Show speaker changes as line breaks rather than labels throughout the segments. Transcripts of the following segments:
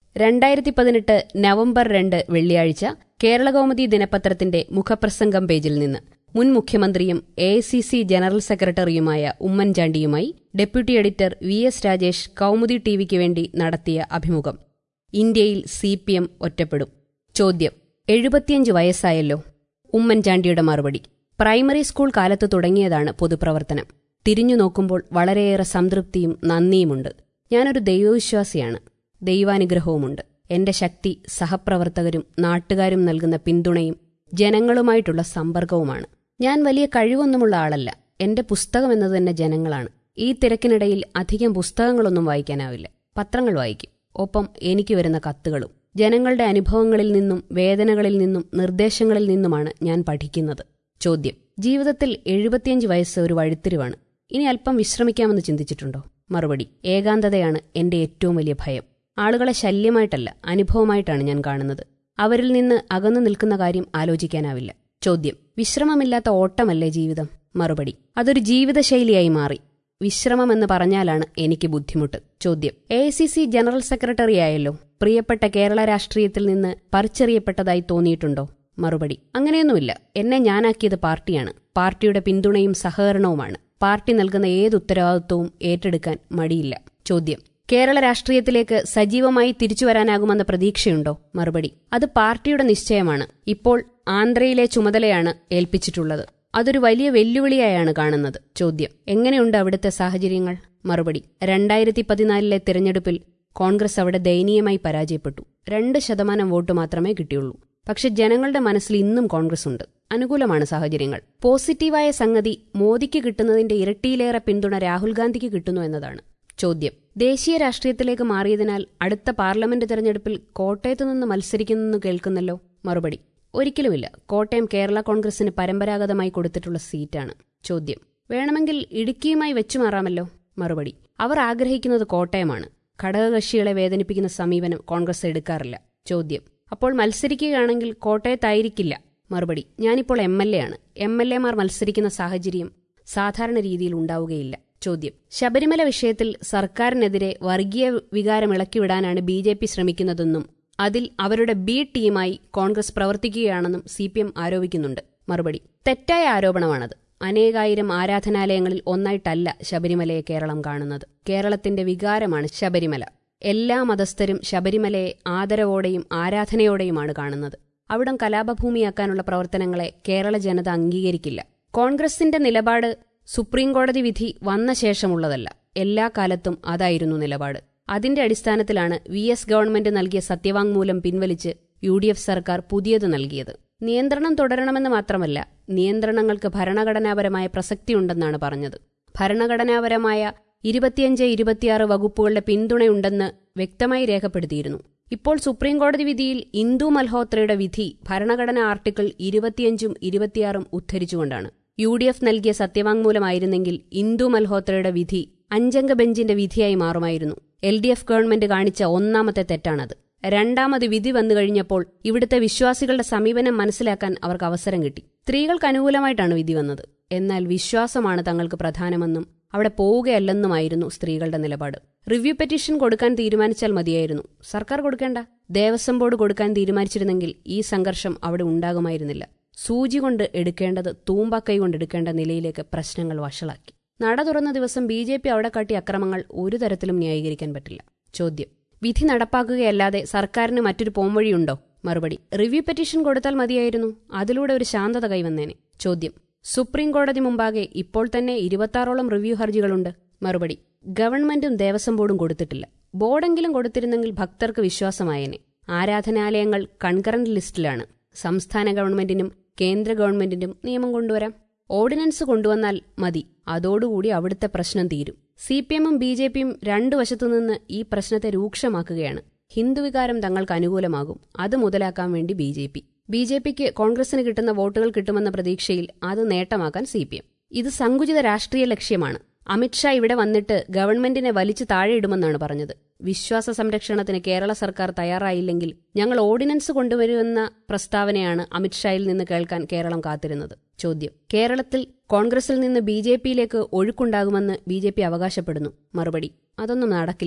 രണ്ടായിരത്തി പതിനെട്ട് നവംബർ രണ്ട് വെള്ളിയാഴ്ച കേരളകൗമുദി ദിനപത്രത്തിന്റെ മുഖപ്രസംഗം പേജിൽ നിന്ന് മുൻ മുഖ്യമന്ത്രിയും എ സി സി ജനറൽ സെക്രട്ടറിയുമായ ഉമ്മൻചാണ്ടിയുമായി deputy editor V S Rajesh Kaumudi ടിവിക്ക് വേണ്ടി നടത്തിയ അഭിമുഖം ഇന്ത്യയിൽ സി പി എം ഒറ്റപ്പെടും ചോദ്യം എഴുപത്തിയഞ്ച് വയസ്സായല്ലോ ഉമ്മൻചാണ്ടിയുടെ മറുപടി പ്രൈമറി സ്കൂൾ കാലത്ത് തുടങ്ങിയതാണ് പൊതുപ്രവർത്തനം തിരിഞ്ഞു നോക്കുമ്പോൾ വളരെയേറെ സംതൃപ്തിയും നന്ദിയുമുണ്ട് ഞാനൊരു ദൈവവിശ്വാസിയാണ് ദൈവാനുഗ്രഹവുമുണ്ട് എന്റെ ശക്തി സഹപ്രവർത്തകരും നാട്ടുകാരും നൽകുന്ന പിന്തുണയും ജനങ്ങളുമായിട്ടുള്ള സമ്പർക്കവുമാണ് ഞാൻ വലിയ കഴിവൊന്നുമുള്ള ആളല്ല എന്റെ പുസ്തകം എന്നത് തന്നെ ജനങ്ങളാണ് ഈ തിരക്കിനിടയിൽ അധികം പുസ്തകങ്ങളൊന്നും വായിക്കാനാവില്ല പത്രങ്ങൾ വായിക്കും ഒപ്പം എനിക്ക് വരുന്ന കത്തുകളും ജനങ്ങളുടെ അനുഭവങ്ങളിൽ നിന്നും വേദനകളിൽ നിന്നും നിർദ്ദേശങ്ങളിൽ നിന്നുമാണ് ഞാൻ പഠിക്കുന്നത് ചോദ്യം ജീവിതത്തിൽ എഴുപത്തിയഞ്ച് വയസ്സ് ഒരു വഴിത്തിരിവാണ് ഇനി അല്പം വിശ്രമിക്കാമെന്ന് ചിന്തിച്ചിട്ടുണ്ടോ മറുപടി ഏകാന്തതയാണ് എന്റെ ഏറ്റവും വലിയ ഭയം ആളുകളെ ശല്യമായിട്ടല്ല അനുഭവമായിട്ടാണ് ഞാൻ കാണുന്നത് അവരിൽ നിന്ന് അകന്നു നിൽക്കുന്ന കാര്യം ആലോചിക്കാനാവില്ല ചോദ്യം വിശ്രമമില്ലാത്ത ഓട്ടമല്ലേ ജീവിതം മറുപടി അതൊരു ജീവിതശൈലിയായി മാറി വിശ്രമമെന്ന് പറഞ്ഞാലാണ് എനിക്ക് ബുദ്ധിമുട്ട് ചോദ്യം A I C C general secretary ആയല്ലോ പ്രിയപ്പെട്ട കേരള രാഷ്ട്രീയത്തിൽ നിന്ന് പറിച്ചെറിയപ്പെട്ടതായി തോന്നിയിട്ടുണ്ടോ മറുപടി അങ്ങനെയൊന്നുമില്ല എന്നെ ഞാനാക്കിയത് പാർട്ടിയാണ് പാർട്ടിയുടെ പിന്തുണയും സഹകരണവുമാണ് പാർട്ടി നൽകുന്ന ഏത് ഉത്തരവാദിത്വവും ഏറ്റെടുക്കാൻ മടിയില്ല ചോദ്യം കേരള രാഷ്ട്രീയത്തിലേക്ക് സജീവമായി തിരിച്ചുവരാനാകുമെന്ന പ്രതീക്ഷയുണ്ടോ മറുപടി അത് പാർട്ടിയുടെ നിശ്ചയമാണ് ഇപ്പോൾ ആന്ധ്രയിലെ ചുമതലയാണ് ഏൽപ്പിച്ചിട്ടുള്ളത് അതൊരു വലിയ വെല്ലുവിളിയായാണ് കാണുന്നത് ചോദ്യം എങ്ങനെയുണ്ട് അവിടുത്തെ സാഹചര്യങ്ങൾ മറുപടി രണ്ടായിരത്തി പതിനാലിലെ തിരഞ്ഞെടുപ്പിൽ കോൺഗ്രസ് അവിടെ ദയനീയമായി പരാജയപ്പെട്ടു രണ്ട് ശതമാനം വോട്ട് മാത്രമേ കിട്ടിയുള്ളൂ പക്ഷെ ജനങ്ങളുടെ മനസ്സിൽ ഇന്നും കോൺഗ്രസ് ഉണ്ട് അനുകൂലമാണ് സാഹചര്യങ്ങൾ പോസിറ്റീവായ സംഗതി മോദിക്ക് കിട്ടുന്നതിന്റെ ഇരട്ടിയിലേറെ പിന്തുണ രാഹുൽ ഗാന്ധിക്ക് കിട്ടുന്നു എന്നതാണ് ചോദ്യം ദേശീയ രാഷ്ട്രീയത്തിലേക്ക് മാറിയതിനാൽ അടുത്ത പാർലമെന്റ് തെരഞ്ഞെടുപ്പിൽ കോട്ടയത്തു നിന്ന് മത്സരിക്കുന്നെന്ന് കേൾക്കുന്നല്ലോ മറുപടി ഒരിക്കലുമില്ല കോട്ടയം കേരള കോൺഗ്രസിന് പരമ്പരാഗതമായി കൊടുത്തിട്ടുള്ള സീറ്റാണ് ചോദ്യം വേണമെങ്കിൽ ഇടുക്കിയുമായി വെച്ചുമാറാമല്ലോ മറുപടി അവർ ആഗ്രഹിക്കുന്നത് കോട്ടയമാണ് ഘടകകക്ഷികളെ വേദനിപ്പിക്കുന്ന സമീപനം കോൺഗ്രസ് എടുക്കാറില്ല ചോദ്യം അപ്പോൾ മത്സരിക്കുകയാണെങ്കിൽ കോട്ടയത്തായിരിക്കില്ല മറുപടി ഞാനിപ്പോൾ എം എൽ എ ആണ് എം എൽ എമാർ മത്സരിക്കുന്ന സാഹചര്യം സാധാരണ രീതിയിൽ ഉണ്ടാവുകയില്ല ചോദ്യം ശബരിമല വിഷയത്തിൽ സർക്കാരിനെതിരെ വർഗീയ വികാരം ഇളക്കിവിടാനാണ് ബി ജെ പി ശ്രമിക്കുന്നതെന്നും അതിൽ അവരുടെ ബി ടീമായി കോൺഗ്രസ് പ്രവർത്തിക്കുകയാണെന്നും സി പി എം ആരോപിക്കുന്നുണ്ട് മറുപടി തെറ്റായ ആരോപണമാണത് അനേകായിരം ആരാധനാലയങ്ങളിൽ ഒന്നായിട്ടല്ല ശബരിമലയെ കേരളം കാണുന്നത് കേരളത്തിന്റെ വികാരമാണ് ശബരിമല എല്ലാ മതസ്ഥരും ശബരിമലയെ ആദരവോടെയും ആരാധനയോടെയുമാണ് കാണുന്നത് അവിടം കലാപഭൂമിയാക്കാനുള്ള പ്രവർത്തനങ്ങളെ കേരള ജനത അംഗീകരിക്കില്ല കോൺഗ്രസിന്റെ നിലപാട് സുപ്രീംകോടതി വിധി വന്ന ശേഷമുള്ളതല്ല എല്ലാ കാലത്തും അതായിരുന്നു നിലപാട് അതിന്റെ അടിസ്ഥാനത്തിലാണ് വി എസ് ഗവൺമെന്റ് നൽകിയ സത്യവാങ്മൂലം പിൻവലിച്ച് യു ഡി എഫ് സർക്കാർ പുതിയത് നൽകിയത് നിയന്ത്രണം തുടരണമെന്ന് മാത്രമല്ല നിയന്ത്രണങ്ങൾക്ക് ഭരണഘടനാപരമായ പ്രസക്തിയുണ്ടെന്നാണ് പറഞ്ഞത് ഭരണഘടനാപരമായ ഇരുപത്തിയഞ്ച് ഇരുപത്തിയാറ് വകുപ്പുകളുടെ പിന്തുണയുണ്ടെന്ന് വ്യക്തമായി രേഖപ്പെടുത്തിയിരുന്നു ഇപ്പോൾ സുപ്രീംകോടതി വിധിയിൽ ഇന്ദു മൽഹോത്രയുടെ വിധി ഭരണഘടനാ ആർട്ടിക്കിൾ ഇരുപത്തിയഞ്ചും ഇരുപത്തിയാറും ഉദ്ധരിച്ചുകൊണ്ടാണ് യു ഡി എഫ് നൽകിയ സത്യവാങ്മൂലമായിരുന്നെങ്കിൽ ഇന്ദു മൽഹോത്രയുടെ വിധി അഞ്ചംഗ ബെഞ്ചിന്റെ വിധിയായി മാറുമായിരുന്നു എൽ ഡി എഫ് ഗവൺമെന്റ് കാണിച്ച ഒന്നാമത്തെ തെറ്റാണത് രണ്ടാമത് വിധി വന്നു കഴിഞ്ഞപ്പോൾ ഇവിടുത്തെ വിശ്വാസികളുടെ സമീപനം മനസ്സിലാക്കാൻ അവർക്ക് അവസരം കിട്ടി സ്ത്രീകൾക്ക് അനുകൂലമായിട്ടാണ് വിധി വന്നത് എന്നാൽ വിശ്വാസമാണ് തങ്ങൾക്ക് പ്രധാനമെന്നും അവിടെ പോവുകയല്ലെന്നുമായിരുന്നു സ്ത്രീകളുടെ നിലപാട് റിവ്യൂ പെറ്റീഷൻ കൊടുക്കാൻ തീരുമാനിച്ചാൽ മതിയായിരുന്നു സർക്കാർ കൊടുക്കേണ്ട ദേവസ്വം ബോർഡ് കൊടുക്കാൻ തീരുമാനിച്ചിരുന്നെങ്കിൽ ഈ സംഘർഷം അവിടെ ഉണ്ടാകുമായിരുന്നില്ല സൂചി കൊണ്ട് എടുക്കേണ്ടത് തൂമ്പക്കൈ കൊണ്ട് എടുക്കേണ്ട നിലയിലേക്ക് പ്രശ്നങ്ങൾ വഷളാക്കി നട തുറന്ന ദിവസം ബി ജെ പി അവിടെ കാട്ടിയ അക്രമങ്ങൾ ഒരു തരത്തിലും ന്യായീകരിക്കാൻ പറ്റില്ല ചോദ്യം വിധി നടപ്പാക്കുകയല്ലാതെ സർക്കാരിന് മറ്റൊരു പോംവഴിയുണ്ടോ മറുപടി റിവ്യൂ പെറ്റീഷൻ കൊടുത്താൽ മതിയായിരുന്നു അതിലൂടെ ഒരു ശാന്തത കൈവന്നേനെ ചോദ്യം സുപ്രീം കോടതി മുമ്പാകെ ഇപ്പോൾ തന്നെ ഇരുപത്താറോളം റിവ്യൂ ഹർജികളുണ്ട് മറുപടി ഗവൺമെന്റും ദേവസ്വം ബോർഡും കൊടുത്തിട്ടില്ല ബോർഡെങ്കിലും കൊടുത്തിരുന്നെങ്കിൽ ഭക്തർക്ക് വിശ്വാസമായേനെ ആരാധനാലയങ്ങൾ കൺകറന്റ് ലിസ്റ്റിലാണ് സംസ്ഥാന ഗവൺമെന്റിനും കേന്ദ്ര ഗവൺമെന്റിനും നിയമം കൊണ്ടുവരാം ഓർഡിനൻസ് കൊണ്ടുവന്നാൽ മതി അതോടുകൂടി അവിടുത്തെ പ്രശ്നം തീരും സി പി എമ്മും ബി ജെ പിയും രണ്ടു വശത്തുനിന്ന് ഈ പ്രശ്നത്തെ രൂക്ഷമാക്കുകയാണ് ഹിന്ദുവികാരം തങ്ങൾക്ക് അനുകൂലമാകും അത് മുതലാക്കാൻ വേണ്ടി B J P B J പിക്ക് കോൺഗ്രസിന് കിട്ടുന്ന വോട്ടുകൾ കിട്ടുമെന്ന പ്രതീക്ഷയിൽ അത് നേട്ടമാക്കാൻ സി പി എം ഇത് സങ്കുചിത രാഷ്ട്രീയ ലക്ഷ്യമാണ് അമിത്ഷാ ഇവിടെ വന്നിട്ട് ഗവൺമെന്റിനെ വലിച്ചു താഴെയിടുമെന്നാണ് പറഞ്ഞത് വിശ്വാസ സംരക്ഷണത്തിന് കേരള സർക്കാർ തയ്യാറായില്ലെങ്കിൽ ഞങ്ങൾ ഓർഡിനൻസ് കൊണ്ടുവരുമെന്ന പ്രസ്താവനയാണ് അമിത്ഷായിൽ നിന്ന് കേൾക്കാൻ കേരളം കാത്തിരുന്നത് ചോദ്യം കേരളത്തിൽ കോൺഗ്രസിൽ നിന്ന് ബി ജെ പിയിലേക്ക് ഒഴുക്കുണ്ടാകുമെന്ന് ബി ജെ പി അവകാശപ്പെടുന്നു മറുപടി അതൊന്നും നടക്കില്ല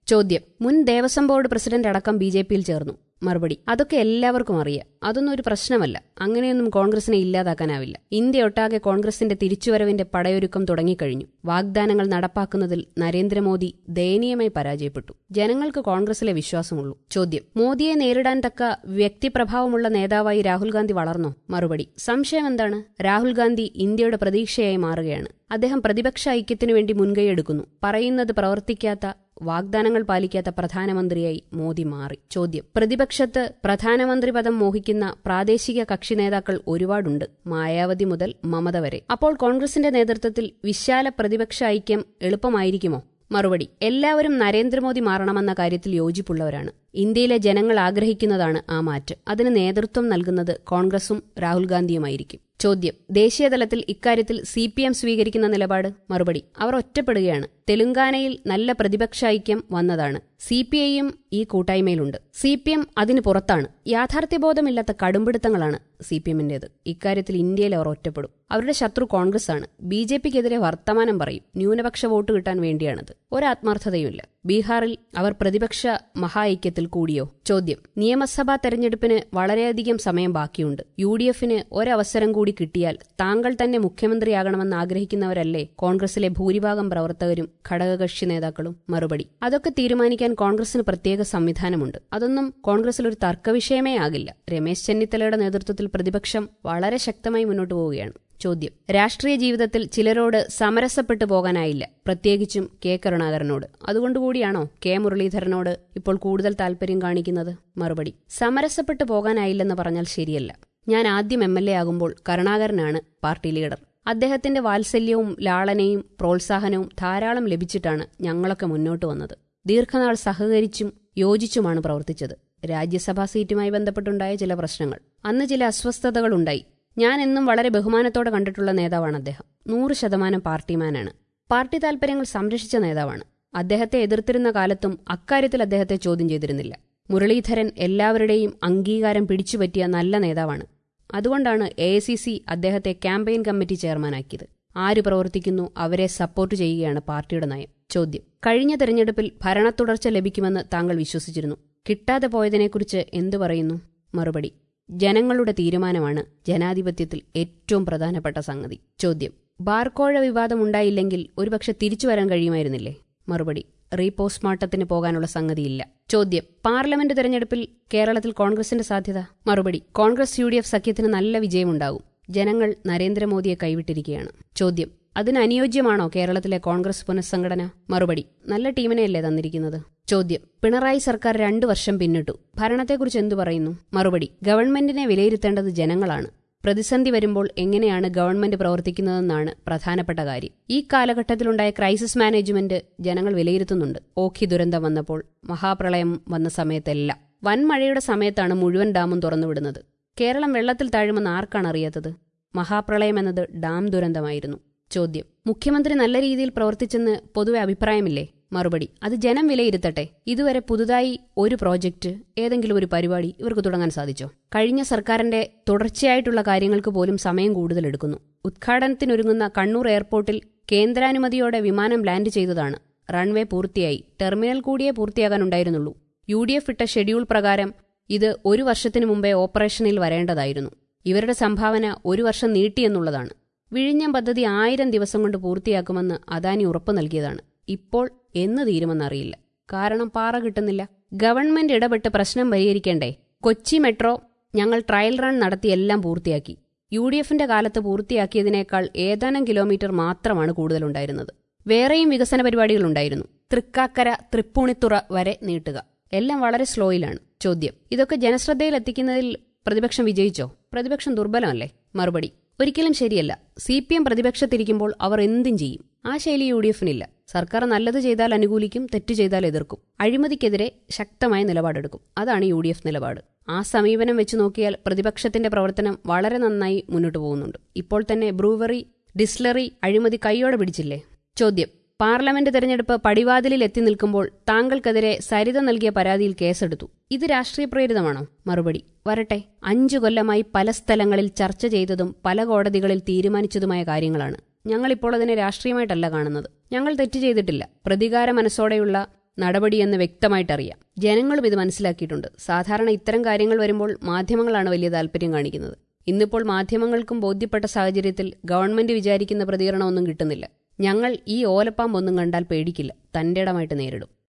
ചോദ്യം മുൻ ദേവസ്വം ബോർഡ് പ്രസിഡന്റ് അടക്കം ബി ജെ പിയിൽ ചേർന്നു മറുപടി അതൊക്കെ എല്ലാവർക്കും അറിയാം അതൊന്നും ഒരു പ്രശ്നമല്ല അങ്ങനെയൊന്നും കോൺഗ്രസിനെ ഇല്ലാതാക്കാനാവില്ല ഇന്ത്യ ഒട്ടാകെ കോൺഗ്രസിന്റെ തിരിച്ചുവരവിന്റെ പടയൊരുക്കം തുടങ്ങിക്കഴിഞ്ഞു വാഗ്ദാനങ്ങൾ നടപ്പാക്കുന്നതിൽ നരേന്ദ്രമോദി ദയനീയമായി പരാജയപ്പെട്ടു ജനങ്ങൾക്ക് കോൺഗ്രസിലെ വിശ്വാസമുള്ളൂ ചോദ്യം മോദിയെ നേരിടാൻ തക്ക വ്യക്തിപ്രഭാവമുള്ള നേതാവായി രാഹുൽ ഗാന്ധി വളർന്നോ മറുപടി സംശയം എന്താണ് രാഹുൽ ഗാന്ധി ഇന്ത്യയുടെ പ്രതീക്ഷയായി മാറുകയാണ് അദ്ദേഹം പ്രതിപക്ഷ ഐക്യത്തിനു വേണ്ടി മുൻകൈയെടുക്കുന്നു പറയുന്നത് പ്രവർത്തിക്കാത്ത വാഗ്ദാനങ്ങൾ പാലിക്കാത്ത പ്രധാനമന്ത്രിയായി മോദി മാറി ചോദ്യം പ്രതിപക്ഷത്ത് പ്രധാനമന്ത്രി പദം മോഹിക്കുന്ന പ്രാദേശിക കക്ഷി നേതാക്കൾ ഒരുപാടുണ്ട് മായാവതി മുതൽ മമത വരെ അപ്പോൾ കോൺഗ്രസിന്റെ നേതൃത്വത്തിൽ വിശാല പ്രതിപക്ഷ ഐക്യം എളുപ്പമായിരിക്കുമോ മറുപടി എല്ലാവരും നരേന്ദ്രമോദി മാറണമെന്ന കാര്യത്തിൽ യോജിപ്പുള്ളവരാണ് ഇന്ത്യയിലെ ജനങ്ങൾ ആഗ്രഹിക്കുന്നതാണ് ആ മാറ്റം അതിന് നേതൃത്വം നൽകുന്നത് കോൺഗ്രസും രാഹുൽ ഗാന്ധിയുമായിരിക്കും ചോദ്യം ദേശീയതലത്തിൽ ഇക്കാര്യത്തിൽ സി പി എം സ്വീകരിക്കുന്ന നിലപാട് മറുപടി അവർ ഒറ്റപ്പെടുകയാണ് തെലുങ്കാനയിൽ നല്ല പ്രതിപക്ഷ ഐക്യം വന്നതാണ് സി പി ഐയും ഈ കൂട്ടായ്മയിലുണ്ട് സി പി എം അതിന് പുറത്താണ് യാഥാർത്ഥ്യബോധമില്ലാത്ത കടുംപിടുത്തങ്ങളാണ് സി പി എമ്മിന്റേത് ഇക്കാര്യത്തിൽ ഇന്ത്യയിൽ അവർ ഒറ്റപ്പെടും അവരുടെ ശത്രു കോൺഗ്രസ് ആണ് ബി ജെ പിക്കെതിരെ വർത്തമാനം പറയും ന്യൂനപക്ഷ വോട്ട് കിട്ടാൻ വേണ്ടിയാണത് ഒരാത്മാർത്ഥതയുമില്ല ബീഹാറിൽ അവർ പ്രതിപക്ഷ മഹാ ഐക്യത്തിൽ കൂടിയോ ചോദ്യം നിയമസഭാ തെരഞ്ഞെടുപ്പിന് വളരെയധികം സമയം ബാക്കിയുണ്ട് യു ഡി എഫിന് ഒരവസരം കൂടി കിട്ടിയാൽ താങ്കൾ തന്നെ മുഖ്യമന്ത്രിയാകണമെന്ന് ആഗ്രഹിക്കുന്നവരല്ലേ കോൺഗ്രസിലെ ഭൂരിഭാഗം പ്രവർത്തകരും ഘടകകക്ഷി നേതാക്കളും മറുപടി അതൊക്കെ തീരുമാനിക്കാൻ കോൺഗ്രസിന് പ്രത്യേക സംവിധാനമുണ്ട് അതൊന്നും കോൺഗ്രസിൽ ഒരു തർക്കവിഷയമേ ആകില്ല രമേശ് ചെന്നിത്തലയുടെ നേതൃത്വത്തിൽ പ്രതിപക്ഷം വളരെ ശക്തമായി മുന്നോട്ടു പോവുകയാണ് ചോദ്യം രാഷ്ട്രീയ ജീവിതത്തിൽ ചിലരോട് സമരസപ്പെട്ടു പോകാനായില്ല പ്രത്യേകിച്ചും കെ കരുണാകരനോട് അതുകൊണ്ടുകൂടിയാണോ കെ മുരളീധരനോട് ഇപ്പോൾ കൂടുതൽ താൽപര്യം കാണിക്കുന്നത് മറുപടി സമരസപ്പെട്ടു പോകാനായില്ലെന്ന് പറഞ്ഞാൽ ശരിയല്ല ഞാൻ ആദ്യം എം എൽ എ ആകുമ്പോൾ കരുണാകരനാണ് പാർട്ടി ലീഡർ അദ്ദേഹത്തിന്റെ വാത്സല്യവും ലാളനയും പ്രോത്സാഹനവും ധാരാളം ലഭിച്ചിട്ടാണ് ഞങ്ങളൊക്കെ മുന്നോട്ട് വന്നത് ദീർഘനാൾ സഹകരിച്ചും യോജിച്ചുമാണ് പ്രവർത്തിച്ചത് രാജ്യസഭാ സീറ്റുമായി ബന്ധപ്പെട്ടുണ്ടായ ചില പ്രശ്നങ്ങൾ അന്ന് ചില അസ്വസ്ഥതകളുണ്ടായി ഞാൻ എന്നും വളരെ ബഹുമാനത്തോടെ കണ്ടിട്ടുള്ള നേതാവാണ് അദ്ദേഹം നൂറ് ശതമാനം പാർട്ടിമാനാണ് പാർട്ടി താൽപര്യങ്ങൾ സംരക്ഷിച്ച നേതാവാണ് അദ്ദേഹത്തെ എതിർത്തിരുന്ന കാലത്തും അക്കാര്യത്തിൽ അദ്ദേഹത്തെ ചോദ്യം ചെയ്തിരുന്നില്ല മുരളീധരൻ എല്ലാവരുടെയും അംഗീകാരം പിടിച്ചുപറ്റിയ നല്ല നേതാവാണ് അതുകൊണ്ടാണ് എ അദ്ദേഹത്തെ ക്യാമ്പയിൻ കമ്മിറ്റി ചെയർമാനാക്കിയത് ആര് പ്രവർത്തിക്കുന്നു അവരെ സപ്പോർട്ട് ചെയ്യുകയാണ് പാർട്ടിയുടെ നയം ചോദ്യം കഴിഞ്ഞ തെരഞ്ഞെടുപ്പിൽ ഭരണത്തുടർച്ച ലഭിക്കുമെന്ന് താങ്കൾ വിശ്വസിച്ചിരുന്നു കിട്ടാതെ പോയതിനെക്കുറിച്ച് എന്തു പറയുന്നു മറുപടി ജനങ്ങളുടെ തീരുമാനമാണ് ജനാധിപത്യത്തിൽ ഏറ്റവും പ്രധാനപ്പെട്ട സംഗതി ചോദ്യം ബാർക്കോഴ വിവാദമുണ്ടായില്ലെങ്കിൽ ഒരുപക്ഷെ തിരിച്ചു വരാൻ കഴിയുമായിരുന്നില്ലേ മറുപടി റീപോസ്റ്റ്മോർട്ടത്തിന് പോകാനുള്ള സംഗതിയില്ല ചോദ്യം പാർലമെന്റ് തെരഞ്ഞെടുപ്പിൽ കേരളത്തിൽ കോൺഗ്രസിന്റെ സാധ്യത മറുപടി കോൺഗ്രസ് യു ഡി എഫ് സഖ്യത്തിന് നല്ല വിജയമുണ്ടാകും ജനങ്ങൾ നരേന്ദ്രമോദിയെ കൈവിട്ടിരിക്കുകയാണ് ചോദ്യം അതിന് അനുയോജ്യമാണോ കേരളത്തിലെ കോൺഗ്രസ് പുനഃസംഘടന മറുപടി നല്ല ടീമിനെയല്ലേ തന്നിരിക്കുന്നത് ചോദ്യം പിണറായി സർക്കാർ രണ്ടു വർഷം പിന്നിട്ടു ഭരണത്തെക്കുറിച്ച് എന്തു പറയുന്നു മറുപടി ഗവൺമെന്റിനെ വിലയിരുത്തേണ്ടത് ജനങ്ങളാണ് പ്രതിസന്ധി വരുമ്പോൾ എങ്ങനെയാണ് ഗവൺമെന്റ് പ്രവർത്തിക്കുന്നതെന്നാണ് പ്രധാനപ്പെട്ട കാര്യം ഈ കാലഘട്ടത്തിലുണ്ടായ ക്രൈസിസ് മാനേജ്മെന്റ് ജനങ്ങൾ വിലയിരുത്തുന്നുണ്ട് ഓഖി ദുരന്തം വന്നപ്പോൾ മഹാപ്രളയം വന്ന സമയത്തെല്ലാം വൻ മഴയുടെ സമയത്താണ് മുഴുവൻ ഡാമും തുറന്നുവിടുന്നത് കേരളം വെള്ളത്തിൽ താഴുമെന്ന് ആർക്കാണ് അറിയാത്തത് മഹാപ്രളയം എന്നത് ഡാം ദുരന്തമായിരുന്നു ചോദ്യം മുഖ്യമന്ത്രി നല്ല രീതിയിൽ പ്രവർത്തിച്ചെന്ന് പൊതുവെ അഭിപ്രായമില്ലേ മറുപടി അത് ജനം വിലയിരുത്തട്ടെ ഇതുവരെ പുതുതായി ഒരു പ്രോജക്റ്റ് ഏതെങ്കിലും ഒരു പരിപാടി ഇവർക്ക് തുടങ്ങാൻ സാധിച്ചോ കഴിഞ്ഞ സർക്കാരിന്റെ തുടർച്ചയായിട്ടുള്ള കാര്യങ്ങൾക്ക് പോലും സമയം കൂടുതൽ എടുക്കുന്നു ഉദ്ഘാടനത്തിനൊരുങ്ങുന്ന കണ്ണൂർ എയർപോർട്ടിൽ കേന്ദ്രാനുമതിയോടെ വിമാനം ലാൻഡ് ചെയ്തതാണ് റൺവേ പൂർത്തിയായി ടെർമിനൽ കൂടിയേ പൂർത്തിയാകാനുണ്ടായിരുന്നുള്ളൂ യു ഡി എഫ് ഇട്ട ഷെഡ്യൂൾ പ്രകാരം ഇത് ഒരു വർഷത്തിനു മുമ്പേ ഓപ്പറേഷനിൽ വരേണ്ടതായിരുന്നു ഇവരുടെ സംഭാവന ഒരു വർഷം നീട്ടിയെന്നുള്ളതാണ് വിഴിഞ്ഞം പദ്ധതി ആയിരം ദിവസം കൊണ്ട് പൂർത്തിയാക്കുമെന്ന് അദാനി ഉറപ്പു നൽകിയതാണ് ഇപ്പോൾ എന്ന് തീരുമെന്നറിയില്ല കാരണം പാറ കിട്ടുന്നില്ല ഗവൺമെന്റ് ഇടപെട്ട് പ്രശ്നം പരിഹരിക്കേണ്ടേ കൊച്ചി മെട്രോ ഞങ്ങൾ ട്രയൽ റൺ നടത്തി എല്ലാം പൂർത്തിയാക്കി യു ഡി എഫിന്റെ കാലത്ത് പൂർത്തിയാക്കിയതിനേക്കാൾ ഏതാനും കിലോമീറ്റർ മാത്രമാണ് കൂടുതലുണ്ടായിരുന്നത് വേറെയും വികസന പരിപാടികളുണ്ടായിരുന്നു തൃക്കാക്കര തൃപ്പൂണിത്തുറ വരെ നീട്ടുക എല്ലാം വളരെ സ്ലോയിലാണ് ചോദ്യം ഇതൊക്കെ ജനശ്രദ്ധയിൽ എത്തിക്കുന്നതിൽ പ്രതിപക്ഷം വിജയിച്ചോ പ്രതിപക്ഷം ദുർബലമല്ലേ മറുപടി ഒരിക്കലും ശരിയല്ല സി പി എം പ്രതിപക്ഷത്തിരിക്കുമ്പോൾ അവർ എന്തും ചെയ്യും ആ ശൈലി യു ഡി എഫിനില്ല സർക്കാർ നല്ലത് ചെയ്താൽ അനുകൂലിക്കും തെറ്റ് ചെയ്താൽ എതിർക്കും അഴിമതിക്കെതിരെ ശക്തമായ നിലപാടെടുക്കും അതാണ് യു ഡി എഫ് നിലപാട് ആ സമീപനം വെച്ച് നോക്കിയാൽ പ്രതിപക്ഷത്തിന്റെ പ്രവർത്തനം വളരെ നന്നായി മുന്നോട്ടു പോകുന്നുണ്ട് ഇപ്പോൾ തന്നെ ബ്രൂവറി ഡിസ്ലറി അഴിമതി കൈയോടെ പിടിച്ചില്ലേ ചോദ്യം പാർലമെന്റ് തെരഞ്ഞെടുപ്പ് പടിവാതിലിൽ എത്തി നിൽക്കുമ്പോൾ താങ്കൾക്കെതിരെ സരിത നൽകിയ പരാതിയിൽ കേസെടുത്തു ഇത് രാഷ്ട്രീയ പ്രേരിതമാണോ മറുപടി വരട്ടെ അഞ്ചു കൊല്ലമായി പല സ്ഥലങ്ങളിൽ ചർച്ച ചെയ്തതും പല കോടതികളിൽ തീരുമാനിച്ചതുമായ കാര്യങ്ങളാണ് ഞങ്ങളിപ്പോൾ അതിനെ രാഷ്ട്രീയമായിട്ടല്ല കാണുന്നത് ഞങ്ങൾ തെറ്റ് ചെയ്തിട്ടില്ല പ്രതികാര മനസ്സോടെയുള്ള നടപടിയെന്ന് വ്യക്തമായിട്ടറിയാം ജനങ്ങളും ഇത് മനസ്സിലാക്കിയിട്ടുണ്ട് സാധാരണ ഇത്തരം കാര്യങ്ങൾ വരുമ്പോൾ മാധ്യമങ്ങളാണ് വലിയ താല്പര്യം കാണിക്കുന്നത് ഇന്നിപ്പോൾ മാധ്യമങ്ങൾക്കും ബോധ്യപ്പെട്ട സാഹചര്യത്തിൽ ഗവൺമെന്റ് വിചാരിക്കുന്ന പ്രതികരണമൊന്നും കിട്ടുന്നില്ല ഞങ്ങൾ ഈ ഓലപ്പാമ്പൊന്നും കണ്ടാൽ പേടിക്കില്ല തന്റേടമായിട്ട് നേരിടും